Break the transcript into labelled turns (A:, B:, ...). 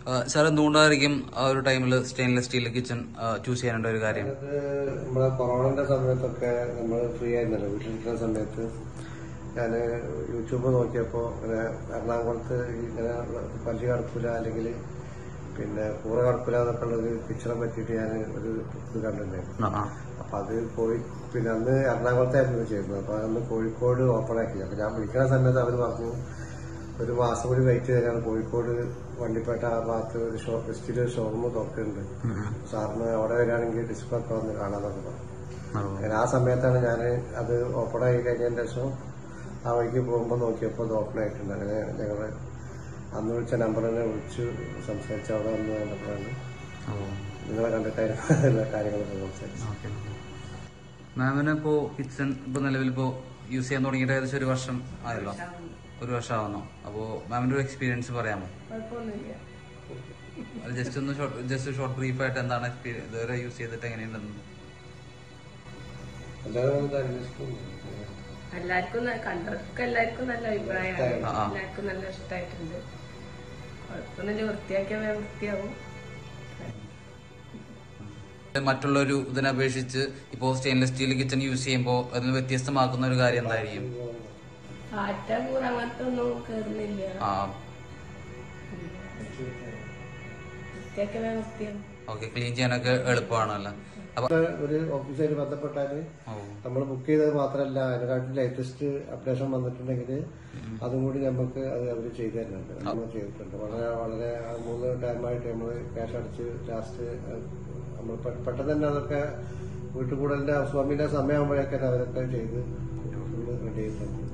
A: Sir എന്തുകൊണ്ടായിരിക്കും ആ ഒരു ടൈമിൽ സ്റ്റെയിൻലെസ് സ്റ്റീൽ കിച്ചൺ ചൂസ് ചെയ്യാനുള്ള ഒരു കാര്യം
B: അത് നമ്മളെ കൊറോണന്റെ സമയത്തൊക്കെ നമ്മൾ ഫ്രീ ആയിരുന്നല്ലോ വീട്ടിലിരിക്കുന്ന സമയത്ത് ഞാൻ യൂട്യൂബ് നോക്കിയപ്പോൾ ഇങ്ങനെ എറണാകുളത്ത് ഇങ്ങനെ പല്ലി കടക്കൂല അല്ലെങ്കിൽ പിന്നെ കൂറ കടക്കൂല എന്നൊക്കെ ഉള്ള ഒരു പിക്ചറെ പറ്റിയിട്ട് ഞാൻ ഒരു ഇത് കണ്ടിട്ടുണ്ടായിരുന്നു
A: ആ, ആ.
B: അപ്പൊ അത് പോയി പിന്നെ അന്ന് എറണാകുളത്തായിരുന്നു ചെയ്യുന്നത് അപ്പൊ അന്ന് കോഴിക്കോട് ഓപ്പൺ ആക്കി അപ്പൊ ഞാൻ വിളിക്കുന്ന സമയത്ത് അവർ പറഞ്ഞു ഒരു മാസം കൂടി വെയിറ്റ് ചെയ്താണ് കോഴിക്കോട് വണ്ടിപ്പേട്ട ആ ഭാഗത്ത് ഒരു ഷോ സ്റ്റീൽ ഷോറൂം തുറക്കുന്നുണ്ട്
A: ഉം, ഉം.
B: സാറിന് അവിടെ വരികയാണെങ്കിൽ ഡിസ്പ്ലേ ഒക്കെ വന്ന് കാണാന്നൊക്കെ പറഞ്ഞു
A: ഓ.
B: അങ്ങനെ ആ സമയത്താണ് ഞാൻ അത് ഓപ്പൺ ആയി കഴിഞ്ഞതിന് ശേഷം ആ വഴിക്ക് പോകുമ്പോൾ നോക്കിയപ്പോൾ അത് ഓപ്പൺ ആയിട്ടുണ്ട് അങ്ങനെ ഞങ്ങൾ അന്ന് വിളിച്ച നമ്പർ തന്നെ വിളിച്ച് സംസാരിച്ച് അവിടെ വന്ന് കണ്ടപ്പോഴാണ്
A: ഓ.
B: നിങ്ങളെ കണ്ടിട്ടായിരുന്നു എല്ലാ കാര്യങ്ങളൊക്കെ സംസാരിച്ചു
A: ഓക്കെ. മാമിന് ഇപ്പോ കിച്ചൺ ഇപ്പൊ നിലവിൽ ഇപ്പോ യൂസ് ചെയ്യാൻ തുടങ്ങിയിട്ട് ഏകദേശം ഒരു വർഷം ആയല്ലോ ഒരു വർഷം ആവുന്നു അപ്പോ മാമിന്റെ ഒരു എക്സ്പീരിയൻസ് പറയാമോ
C: കുഴപ്പമൊന്നുമില്ല
A: അത് ജസ്റ്റ് ഒന്ന് ഷോർട്ട് ജസ്റ്റ് ഷോർട്ട് ബ്രീഫ് ആയിട്ട് എന്താണ് എക്സ്പീരിയൻസ് ഇതുവരെ യൂസ് ചെയ്തിട്ട് എങ്ങനെയുണ്ടെന്ന്
B: എല്ലാവരും വന്നിട്ട് അന്വേഷിക്കുന്നു
C: എല്ലാവർക്കും ന- കണ്ടവർക്ക് എല്ലാവർക്കും നല്ല അഭിപ്രായമാണ്
A: ആ, ആ.
C: എല്ലാവർക്കും നല്ല ഇഷ്ടമായിട്ടുണ്ട് കുഴപ്പമൊന്നുമില്ല വൃത്തിയാക്കിയാൽ വേഗം വൃത്തിയാവും
A: മറ്റുള്ള ഒരു ഇതിനെ അപേക്ഷിച്ച് ഇപ്പോ സ്റ്റെയിൻലെസ് സ്റ്റീൽ കിച്ചൺ യൂസ് ചെയ്യുമ്പോൾ അതിന് വ്യത്യസ്തമാക്കുന്ന ഒരു കാര്യം എന്തായിരിക്കും
C: ആറ്റ കൂറ അങ്ങനത്തെ ഒന്നും കയറുന്നില്ല
A: ആ
C: വൃത്തിയാക്കിയാൽ വേഗം വൃത്തിയാവും
A: ഓക്കെ ക്ലീൻ ചെയ്യാനൊക്കെ എളുപ്പമാണല്ലോ അപ്പൊ
B: ഒരു ഓഫീസായിട്ട് ബന്ധപ്പെട്ടാൽ
A: ഓ.
B: നമ്മൾ ബുക്ക് ചെയ്തത് മാത്രമല്ല അതിനെക്കാട്ടിൽ ലേറ്റസ്റ്റ് അപ്ഡേഷൻ വന്നിട്ടുണ്ടെങ്കിൽ അതും കൂടി നമുക്ക് അത് അവർ ചെയ്തു തരുന്നുണ്ട് നമ്മൾ ചെയ്തിട്ടുണ്ട് വളരെ വളരെ ആ മൂന്ന് ടൈമായിട്ട് നമ്മൾ ക്യാഷ് അടിച്ച് ലാസ്റ്റ് നമ്മൾ പെ- പെട്ടെന്ന് തന്നെ അതൊക്കെ വീട്ടുകൂടലിന്റെ ഹൗസ് വാമിന്റെ സമയമാകുമ്പോഴേക്കും അവരൊക്കെ ചെയ്ത് ഫുള്ള് റെഡി ചെയ്തിട്ടുണ്ട്